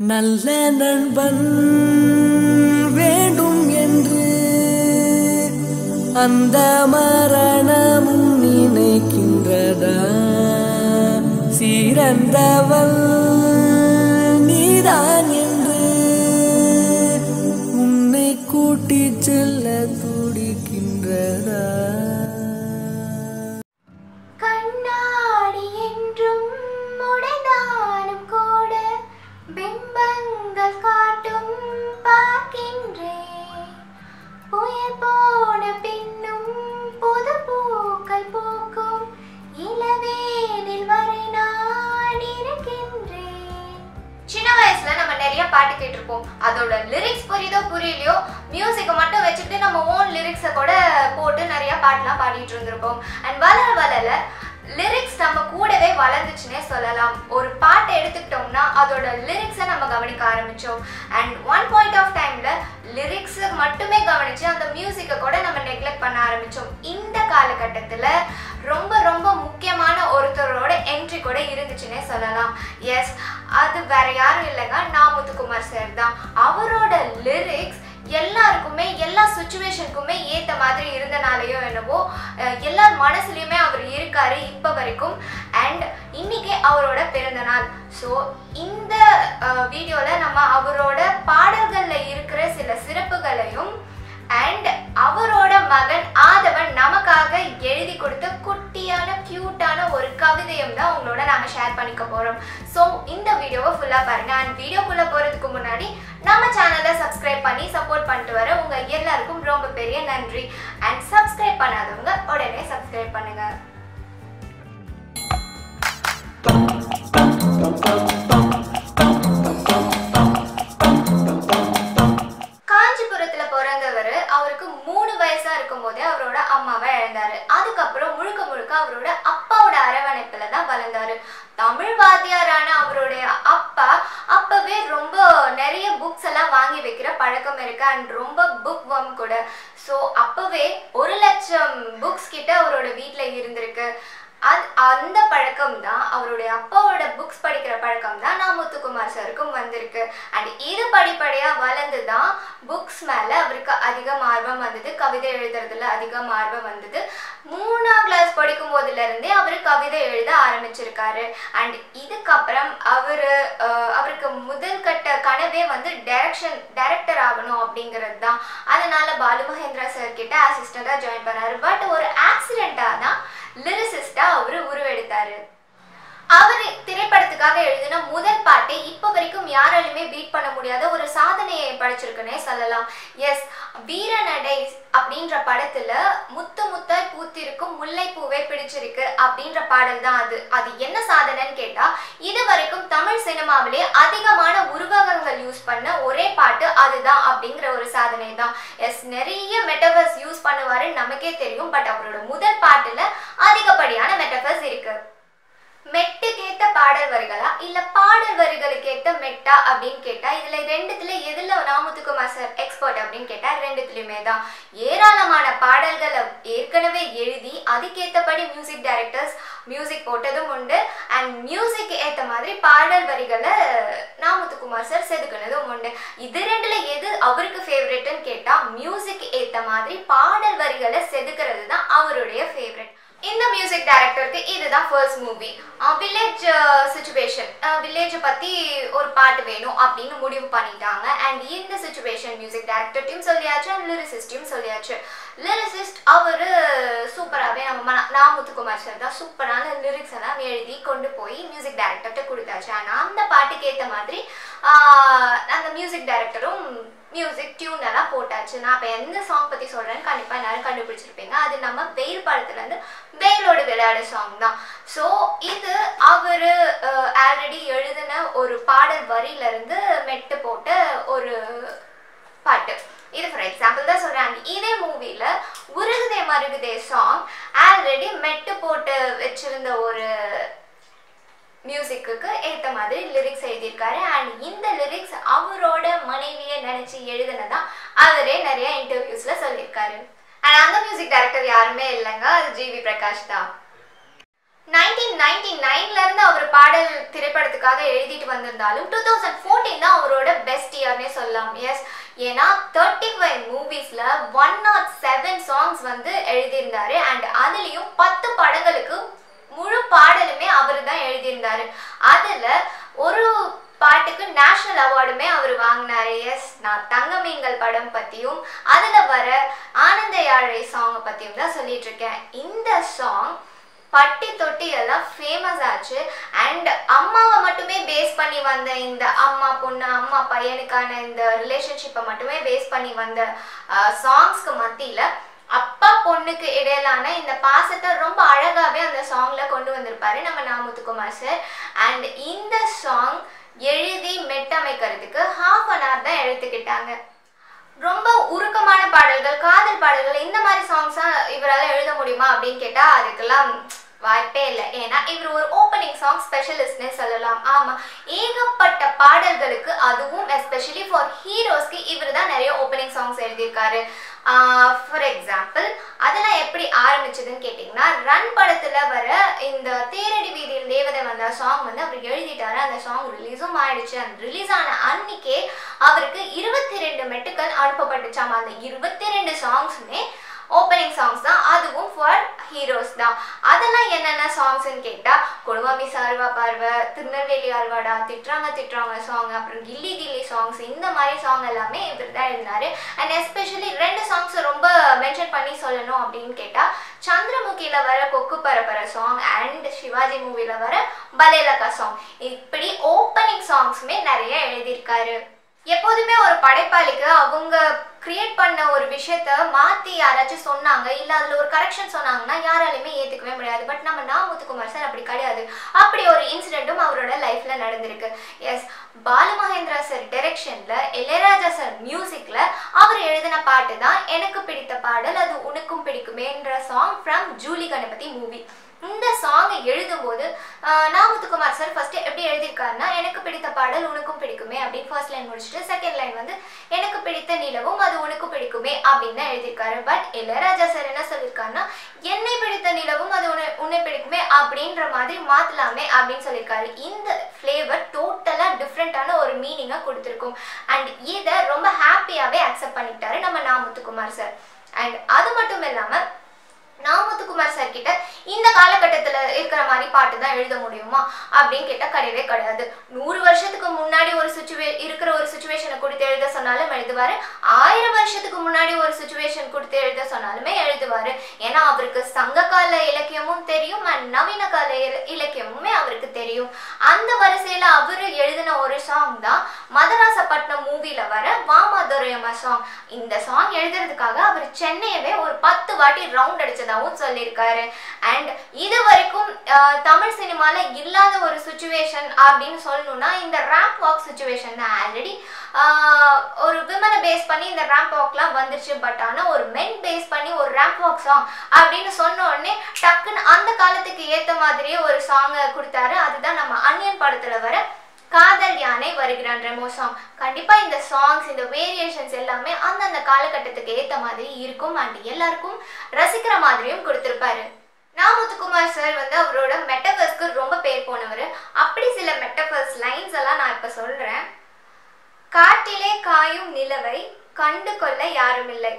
நல்ல நண்பன் வேண்டும் என்று அந்த மரணமும் நினைக்கின்றதா சிறந்தவள் நீதான் என்று உன்னை கூட்டிச் செல்ல துடிக்கின்றதா கண்ணாடி என்றும் உடைந்தாலும் கூட பிம்பங்கள் காட்டும் பார்க்கின்றேன் புயல் போன பின்னும் புது பூக்கள் பூக்கும் இளவேனில் வரை நான் இருக்கின்றேன் சின்ன வயசுல நம்ம நிறைய பாட்டு கேட்டிருப்போம் அதோட லிரிக்ஸ் புரியுதோ புரியலையோ மியூசிக்கை மட்டும் வச்சுக்கிட்டு நம்ம ஓன் லிரிக்ஸை கூட போட்டு நிறைய பாட்டுலாம் பாடிட்டு இருந்திருப்போம் அண்ட் வளர வளர லிரிக்ஸ் நம்ம கூடவே வளர்ந்துச்சுன்னே சொல்லலாம் ஒரு பாட்டை எடுத்துக்கிட்டோம்னா அதோட லிரிக்ஸை நம்ம கவனிக்க ஆரம்பிச்சோம் அண்ட் ஒன் பாயிண்ட் ஆஃப் டைம்ல லிரிக்ஸ் மட்டுமே கவனிச்சு அந்த மியூசிக்கை கூட நம்ம நெக்லெக்ட் பண்ண ஆரம்பிச்சோம் இந்த காலகட்டத்தில் ரொம்ப ரொம்ப முக்கியமான ஒருத்தரோட என்ட்ரி கூட இருந்துச்சுன்னே சொல்லலாம் எஸ் அது வேற யாரும் இல்லைங்க நான் முத்துக்குமார் சார் தான் அவரோட லிரிக்ஸ் எல்லாருக்குமே எல்லா சுச்சுவேஷனுக்குமே ஏற்ற மாதிரி இருந்தனாலேயோ என்னவோ அஹ், எல்லார் மனசுலையுமே அவர் இருக்காரு இப்போ வரைக்கும் அண்ட் இன்னைக்கு அவரோட பிறந்த நாள் ஸோ இந்த வீடியோவில் நம்ம அவரோட பாடல்களில் இருக்கிற சில சிறப்புகளையும் அண்ட் அவரோட மகன் ஆதவன் நமக்காக எழுதி கொடுத்த குட்டியான கியூட்டான ஒரு கவிதையும் தான் உங்களோட நாங்கள் ஷேர் பண்ணிக்க போகிறோம் ஸோ இந்த வீடியோவை ஃபுல்லாக பாருங்க அண்ட் வீடியோக்குள்ளே போகிறதுக்கு முன்னாடி நம்ம சேனலை சப்ஸ்கிரைப் பண்ணி சப்போர்ட் பண்ணிட்டு வர உங்கள் எல்லாருக்கும் ரொம்ப பெரிய நன்றி அண்ட் சப்ஸ்கிரைப் பண்ணாதவங்க உடனே சப்ஸ்கிரைப் பண்ணுங்க காஞ்சிபுரத்துல பிறந்தவர் அவருக்கு மூணு வயசா இருக்கும் போதே அவரோட அம்மாவை இழந்தாரு அதுக்கப்புறம் முழுக்க முழுக்க அவரோட அப்பாவோட அரவணைப்புல தான் வளர்ந்தாரு தமிழ் வாத்தியாரான அவருடைய அப்பா அப்பவே ரொம்ப நிறைய புக்ஸ் எல்லாம் வாங்கி வைக்கிற பழக்கம் இருக்கு அண்ட் ரொம்ப புக் வம் கூட ஸோ அப்பவே ஒரு லட்சம் புக்ஸ் கிட்ட அவரோட வீட்டில் இருந்திருக்கு அது அந்த பழக்கம் தான் அவருடைய அப்பாவோட புக்ஸ் படிக்கிற பழக்கம் தான் நான் முத்துக்குமார் சாருக்கும் வந்திருக்கு அண்ட் இது படிப்படியாக வளர்ந்து தான் புக்ஸ் மேலே அவருக்கு அதிகம் ஆர்வம் வந்தது கவிதை எழுதுறதுல அதிகம் ஆர்வம் வந்தது மூணாம் கிளாஸ் படிக்கும் போதுல இருந்தே அவர் கவிதை எழுத ஆரம்பிச்சிருக்காரு அண்ட் இதுக்கப்புறம் அவர் அவருக்கு முதல் கட்ட கனவே வந்து டைரக்ஷன் டைரக்டர் ஆகணும் அப்படிங்கிறது தான் அதனால பாலு மகேந்திரா சார் கிட்ட அசிஸ்டண்டாக ஜாயின் பண்ணாரு பட் ஒரு ஆக்சிடெண்ட்டாக தான் லிரிசிஸ்டா அவரு உருவெடுத்தாரு அவர் திரைப்படத்துக்காக எழுதின முதல் பாட்டை இப்போ வரைக்கும் யாராலுமே பீட் பண்ண முடியாத ஒரு சாதனையை படைச்சிருக்குன்னே சொல்லலாம் எஸ் வீரநடை அப்படின்ற படத்துல முத்து முத்தாய் பூத்திருக்கும் முல்லை பூவே பிடிச்சிருக்கு அப்படின்ற பாடல் தான் அது அது என்ன சாதனைன்னு கேட்டா இது வரைக்கும் தமிழ் சினிமாவிலே அதிகமான உருவகங்கள் யூஸ் பண்ண ஒரே பாட்டு அதுதான் அப்படிங்கிற ஒரு சாதனை தான் எஸ் நிறைய மெட்டவர்ஸ் யூஸ் பண்ணுவாருன்னு நமக்கே தெரியும் பட் அவரோட முதல் பாட்டுல அதிகப்படியான மெட்டவர்ஸ் இருக்கு மெட்டுக்கேத்த பாடல் வரிகளா இல்ல பாடல் வரிகளுக்கு ஏத்த மெட்டா அப்படின்னு கேட்டா இதுல ரெண்டுத்துல எதுல நாமுத்துக்குமார் சார் எக்ஸ்பர்ட் அப்படின்னு கேட்டா ரெண்டுத்துலயுமே தான் ஏராளமான பாடல்களை ஏற்கனவே எழுதி அதுக்கேத்தபடி மியூசிக் டைரக்டர்ஸ் மியூசிக் போட்டதும் உண்டு அண்ட் மியூசிக் ஏத்த மாதிரி பாடல் வரிகளை நாமுத்துக்குமார் சார் செதுக்குனதும் உண்டு இது ரெண்டுல எது அவருக்கு ஃபேவரெட்னு கேட்டா மியூசிக் ஏத்த மாதிரி பாடல் வரிகளை செதுக்கிறது தான் அவருடைய ஃபேவரெட் இந்த மியூசிக் டைரக்டருக்கு இதுதான் ஃபர்ஸ்ட் மூவி வில்லேஜ் சுச்சுவேஷன் வில்லேஜை பற்றி ஒரு பாட்டு வேணும் அப்படின்னு முடிவு பண்ணிட்டாங்க அண்ட் இந்த சுச்சுவேஷன் மியூசிக் டைரக்டர்ட்டையும் சொல்லியாச்சு அண்ட் லிரிசிஸ்டையும் சொல்லியாச்சு லிரிசிஸ்ட் அவர் சூப்பராகவே நம்ம மன நான் முத்துக்குமார் சார் தான் சூப்பரான லிரிக்ஸ் எல்லாம் எழுதி கொண்டு போய் மியூசிக் டைரக்டர்கிட்ட கொடுத்தாச்சு ஆனால் அந்த பாட்டுக்கு ஏற்ற மாதிரி ஆஹ், அந்த மியூசிக் டைரக்டரும் மியூசிக் டியூன் எல்லாம் போட்டாச்சு நான் இப்போ எந்த சாங் பற்றி சொல்கிறேன்னு கண்டிப்பாக எல்லாரும் கண்டுபிடிச்சிருப்பீங்க அது நம்ம வெயில் படத்துலேருந்து வெயிலோடு விளையாடு சாங் தான் ஸோ இது அவர் ஆல்ரெடி எழுதின ஒரு பாடல் வரியிலேருந்து மெட்டு போட்ட ஒரு பாட்டு இது ஃபார் எக்ஸாம்பிள் தான் சொல்கிறாங்க இதே மூவியில் உருகுதே மருகுதே சாங் ஆல்ரெடி மெட்டு போட்டு வச்சிருந்த ஒரு மியூசிக்கு ஏற்ற மாதிரி லிரிக்ஸ் எழுதியிருக்காரு அண்ட் இந்த லிரிக்ஸ் அவரோட மனைவியை நினச்சி எழுதினதா அவரே நிறைய இன்டர்வியூஸில் சொல்லியிருக்காரு அண்ட் அந்த மியூசிக் டைரக்டர் யாருமே இல்லைங்க அது ஜிவி பிரகாஷ் தான் நைன்டீன் நைன்டி நைன்ல இருந்து அவர் பாடல் திரைப்படத்துக்காக எழுதிட்டு வந்திருந்தாலும் டூ தௌசண்ட் ஃபோர்டீன் தான் வாத்தியார்னே சொல்லலாம் எஸ் ஏன்னா தேர்ட்டி ஃபைவ் மூவிஸில் ஒன் நாட் செவன் சாங்ஸ் வந்து எழுதியிருந்தாரு அண்ட் அதுலேயும் பத்து படங்களுக்கு முழு பாடலுமே அவர் தான் எழுதியிருந்தாரு அதில் ஒரு பாட்டுக்கு நேஷனல் அவார்டுமே அவர் வாங்கினாரு எஸ் நான் தங்க மீன்கள் படம் பற்றியும் அதில் வர ஆனந்த யாழை சாங்கை பற்றியும் தான் சொல்லிட்டு இருக்கேன் இந்த சாங் பட்டி தொட்டி எல்லாம் ஃபேமஸ் ஆச்சு அண்ட் அம்மாவை மட்டுமே பேஸ் பண்ணி வந்த இந்த அம்மா பொண்ணு அம்மா பையனுக்கான இந்த ரிலேஷன்ஷிப்பை மட்டுமே பேஸ் பண்ணி வந்த சாங்ஸ்க்கு மத்தியில் அப்பா பொண்ணுக்கு இடையிலான இந்த பாசத்தை ரொம்ப அழகாவே அந்த சாங்ல கொண்டு வந்திருப்பாரு நம்ம நாமுத்துக்குமார் சார் அண்ட் இந்த சாங் எழுதி மெட்டமைக்கிறதுக்கு ஹாஃப் அன் ஹவர் தான் எடுத்துக்கிட்டாங்க ரொம்ப உருக்கமான பாடல்கள் காதல் பாடல்கள் இந்த மாதிரி சாங்ஸா இவரால் எழுத முடியுமா அப்படின்னு கேட்டா அதுக்கெல்லாம் வாய்ப்பே இல்லை ஏன்னா இவர் ஒரு ஓப்பனிங் சாங் ஸ்பெஷலிஸ்ட்னே சொல்லலாம் ஆமா ஏகப்பட்ட பாடல்களுக்கு அதுவும் எஸ்பெஷலி ஃபார் ஹீரோஸ்க்கு இவர் தான் நிறைய ஓப்பனிங் சாங்ஸ் எழுதியிருக்காரு ஃபார் எக்ஸாம்பிள் அதெல்லாம் எப்படி ஆரம்பிச்சதுன்னு கேட்டிங்கன்னா ரன் படத்தில் வர இந்த தேரடி வீதியில் தேவதை வந்த சாங் வந்து அவர் எழுதிட்டாரு அந்த சாங் ரிலீஸும் ஆயிடுச்சு அந்த ரிலீஸ் ஆன அன்னைக்கே அவருக்கு இருபத்தி ரெண்டு மெட்டுக்கள் அனுப்பப்பட்டுச்சாமா அந்த இருபத்தி ரெண்டு சாங்ஸுமே ஓப்பனிங் சாங்ஸ் தான் அதுவும் ஃபார் ஹீரோஸ் தான் அதெல்லாம் என்னென்ன சாங்ஸ்ன்னு கேட்டால் குடும்பமி சார்வா பார்வை திருநெல்வேலி ஆழ்வாடா திட்டுறாங்க திட்டுறாங்க சாங் அப்புறம் கில்லி கில்லி சாங்ஸ் இந்த மாதிரி சாங் எல்லாமே இவர் தான் எழுதினாரு அண்ட் எஸ்பெஷலி ரெண்டு சாங்ஸ் ரொம்ப மென்ஷன் பண்ணி சொல்லணும் அப்படின்னு கேட்டால் சந்திரமுகியில் வர கொக்கு பரப்பர சாங் அண்ட் சிவாஜி மூவியில் வர பலேலக்கா சாங் இப்படி ஓப்பனிங் சாங்ஸுமே நிறைய எழுதியிருக்காரு எப்போதுமே ஒரு படைப்பாளிக்கு அவங்க கிரியேட் பண்ண ஒரு விஷயத்த மாற்றி யாராச்சும் சொன்னாங்க இல்லை அதில் ஒரு கரெக்ஷன் சொன்னாங்கன்னா யாராலையுமே ஏற்றுக்கவே முடியாது பட் நம்ம நா முத்துக்குமார் சார் அப்படி கிடையாது அப்படி ஒரு இன்சிடென்ட்டும் அவரோட லைஃப்பில் நடந்திருக்கு எஸ் பாலு மகேந்திரா சார் டைரக்ஷனில் இளையராஜா சார் மியூசிக்கில் அவர் எழுதின பாட்டு தான் எனக்கு பிடித்த பாடல் அது உனக்கும் பிடிக்குமேன்ற song from Julie Ganapathi movie இந்த சாங்கை எழுதும்போது நாமுத்துக்குமார் சார் ஃபர்ஸ்ட் எப்படி எழுதியிருக்காருன்னா எனக்கு பிடித்த பாடல் உனக்கும் பிடிக்குமே அப்படின்னு ஃபர்ஸ்ட் லைன் முடிச்சுட்டு செகண்ட் லைன் வந்து எனக்கு பிடித்த நிலவும் அது உனக்கு பிடிக்குமே அப்படின்னு தான் எழுதியிருக்காரு பட் இளையராஜா சார் என்ன சொல்லியிருக்காருன்னா என்னை பிடித்த நிலவும் அது உன்னை உன்னை பிடிக்குமே அப்படின்ற மாதிரி மாத்தலாமே அப்படின்னு சொல்லியிருக்காரு இந்த ஃப்ளேவர் டோட்டலாக டிஃப்ரெண்ட்டான ஒரு மீனிங்கை கொடுத்துருக்கும் அண்ட் இதை ரொம்ப ஹாப்பியாகவே அக்செப்ட் பண்ணிக்கிட்டாரு நம்ம நாமுத்துக்குமார் சார் அண்ட் அது மட்டும் இல்லாமல் நாமுத்துக்குமார் சார் கிட்ட இந்த காலகட்டத்தில் இருக்கிற மாதிரி பாட்டு தான் எழுத முடியுமா அப்படின்னு கேட்டால் கிடையவே கிடையாது நூறு வருஷத்துக்கு முன்னாடி ஒரு சுச்சுவே இருக்கிற ஒரு சுச்சுவேஷனை கொடுத்து எழுத சொன்னாலும் எழுதுவார் ஆயிரம் வருஷத்துக்கு முன்னாடி ஒரு சுச்சுவேஷன் கொடுத்து எழுத சொன்னாலுமே எழுதுவார் ஏன்னா அவருக்கு சங்க கால இலக்கியமும் தெரியும் அண்ட் நவீன கால இல- இலக்கியமுமே அவருக்கு தெரியும் அந்த வரிசையில் அவர் எழுதின ஒரு சாங் தான் மதராசப்பட்டினம் மூவியில் வர வாமாதுரையம்மா சாங் இந்த சாங் எழுதுறதுக்காக அவர் சென்னையவே ஒரு பத்து வாட்டி ரவுண்ட் அடிச்சதாகவும் சொல்லியிருக்காரு அண்ட் இது வரைக்கும் ஆஹ், தமிழ் சினிமால இல்லாத ஒரு சுச்சுவேஷன் அப்படின்னு சொல்லணும்னா இந்த ரேம்ப் வாக் சுச்சுவேஷன் தான் ஆல்ரெடி ஒரு விமனை பேஸ் பண்ணி இந்த ரேம்ப் வாக்லாம் வந்துருச்சு பட் ஆனால் ஒரு மென் பேஸ் பண்ணி ஒரு ரேம்ப் வாக் சாங் அப்படின்னு சொன்ன உடனே டக்குன்னு அந்த காலத்துக்கு ஏற்ற மாதிரியே ஒரு சாங்கை கொடுத்தாரு அதுதான் நம்ம அன்னியன் படத்துல வர காதல் யானை வருகிறான் ரெமோ சாங் கண்டிப்பா இந்த சாங்ஸ் இந்த வேரியேஷன்ஸ் எல்லாமே அந்தந்த காலகட்டத்துக்கு ஏத்த மாதிரி இருக்கும் அண்ட் எல்லாருக்கும் ரசிக்கிற மாதிரியும் கொடுத்திருப்பாரு நாமுத்துக்குமார் சார் வந்து அவரோட மெட்டபர்ஸ்க்கு ரொம்ப பேர் போனவர் அப்படி சில மெட்டபர்ஸ் லைன்ஸ் எல்லாம் நான் இப்ப சொல்றேன் காட்டிலே காயும் நிலவை கண்டு கொள்ள யாருமில்லை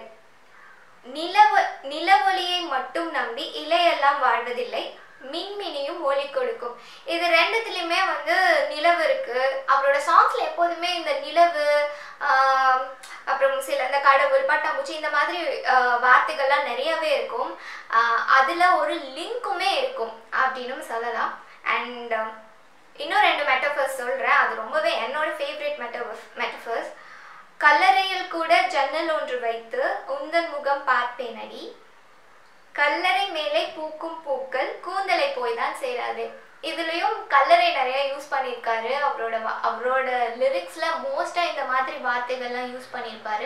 நிலவ நிலவொளியை மட்டும் நம்பி இலையெல்லாம் வாழ்வதில்லை மின்மினியும் ஒளி கொடுக்கும் இது ரெண்டுத்துலையுமே வந்து நிலவு இருக்கு அவரோட சாங்ஸ்ல எப்போதுமே இந்த நிலவு ஆஹ், அப்புறம் சில இந்த கடவுள் பட்டாம்பூச்சி இந்த மாதிரி ஆஹ், வார்த்தைகள்லாம் நிறையவே இருக்கும் ஆஹ், அதுல ஒரு லிங்க்குமே இருக்கும் அப்படின்னு சொல்லலாம் அண்ட் இன்னும் ரெண்டு மெட்டஃபர்ஸ் சொல்றேன் அது ரொம்பவே என்னோட ஃபேவரட் மெட்டஃபர்ஸ் மெட்டஃபர்ஸ் கல்லறையில் கூட ஜன்னல் ஒன்று வைத்து உந்தன் முகம் பார்ப்பேனடி கல்லறை மேலே பூக்கும் பூக்கள் கூந்தலை போய் தான் சேராது இதுலயும் கல்லறை நிறைய யூஸ் பண்ணியிருக்காரு அவரோட வா- அவரோட லிரிக்ஸ்ல மோஸ்டா இந்த மாதிரி வார்த்தைகள்லாம் யூஸ் பண்ணியிருப்பாரு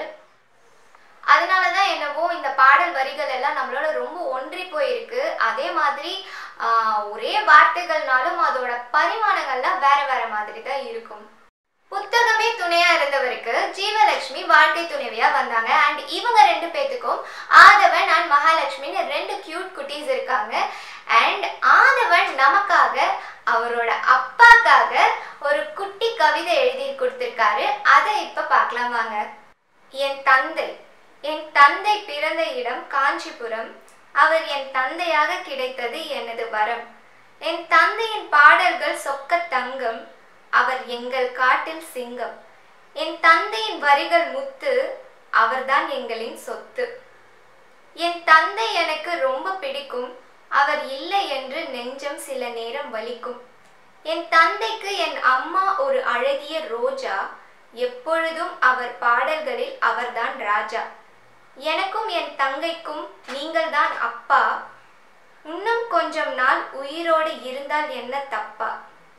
அதனால தான் என்னவோ இந்த பாடல் வரிகள் எல்லாம் நம்மளோட ரொம்ப ஒன்றி போயிருக்கு அதே மாதிரி ஆஹ், ஒரே வார்த்தைகள்னாலும் அதோட பரிமாணங்கள்லாம் வேற வேற மாதிரி தான் இருக்கும் புத்தகமே துணையா இருந்தவருக்கு ஜீவலட்சுமி வாழ்க்கை துணைவியா வந்தாங்க அண்ட் இவங்க ரெண்டு பேத்துக்கும் ஆதவன் அண்ட் மகாலட்சுமின்னு ரெண்டு கியூட் குட்டீஸ் இருக்காங்க அண்ட் ஆதவன் நமக்காக அவரோட அப்பாக்காக ஒரு குட்டி கவிதை எழுதி கொடுத்திருக்காரு அதை இப்ப பார்க்கலாம் வாங்க என் தந்தை என் தந்தை பிறந்த இடம் காஞ்சிபுரம் அவர் என் தந்தையாக கிடைத்தது எனது வரம் என் தந்தையின் பாடல்கள் சொக்க தங்கம் அவர் எங்கள் காட்டில் சிங்கம் என் தந்தையின் வரிகள் முத்து அவர்தான் எங்களின் சொத்து என் தந்தை எனக்கு ரொம்ப பிடிக்கும் அவர் இல்லை என்று நெஞ்சம் சில நேரம் வலிக்கும் என் தந்தைக்கு என் அம்மா ஒரு அழகிய ரோஜா எப்பொழுதும் அவர் பாடல்களில் அவர்தான் ராஜா எனக்கும் என் தங்கைக்கும் நீங்கள்தான் அப்பா இன்னும் கொஞ்சம் நாள் உயிரோடு இருந்தால் என்ன தப்பா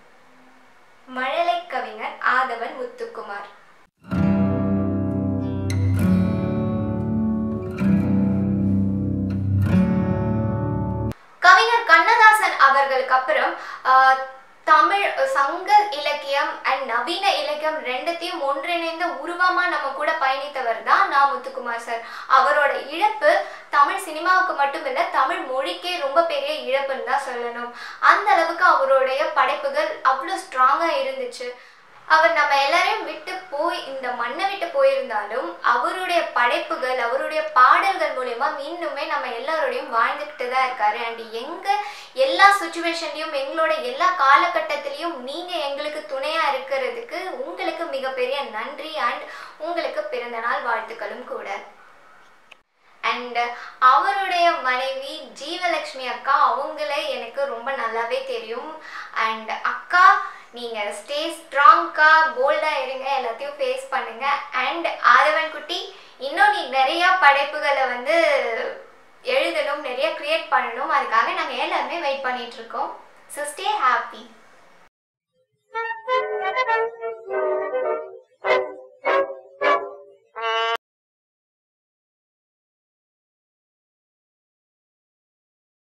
மழலை கவிஞர் ஆதவன் முத்துக்குமார் கவிஞர் கண்ணதாசன் அவர்களுக்கு அப்புறம் ஆஹ், தமிழ் சங்க இலக்கியம் அண்ட் நவீன இலக்கியம் ரெண்டுத்தையும் ஒன்றிணைந்த உருவமா நம்ம கூட பயணித்தவர் தான் நா முத்துக்குமார் சார் அவரோட இழப்பு தமிழ் சினிமாவுக்கு மட்டும் இல்ல தமிழ் மொழிக்கே ரொம்ப பெரிய இழப்புன்னு தான் சொல்லணும் அந்த அளவுக்கு அவருடைய படைப்புகள் அவ்வளோ ஸ்ட்ராங்கா இருந்துச்சு அவர் நம்ம எல்லாரையும் விட்டு போய் இந்த மண்ணை விட்டு போயிருந்தாலும் அவருடைய படைப்புகள் அவருடைய பாடல்கள் மூலயமா இன்னுமே நம்ம எல்லாரோடையும் வாழ்ந்துக்கிட்டு தான் இருக்காரு அண்ட் எங்க எல்லா சுச்சுவேஷன்லையும் எங்களோட எல்லா காலகட்டத்திலையும் நீங்க எங்களுக்கு துணையா இருக்கிறதுக்கு உங்களுக்கு மிகப்பெரிய நன்றி அண்ட் உங்களுக்கு பிறந்த நாள் வாழ்த்துக்களும் கூட அண்ட் அவருடைய மனைவி ஜீவலக்ஷ்மி அக்கா அவங்களே எனக்கு ரொம்ப நல்லாவே தெரியும் அண்ட் அக்கா நீங்க ஸ்டே ஸ்ட்ராங்கா போல்டா இருங்க எல்லாத்தையும் ஃபேஸ் பண்ணுங்க அண்ட் ஆதவன் குட்டி இன்னும் நீ நிறைய படைப்புகளை வந்து எழுதணும் நிறைய கிரியேட் பண்ணணும் அதுக்காக நாங்க எல்லாருமே வெயிட் பண்ணிட்டு இருக்கோம் ஸோ ஸ்டே ஹாப்பி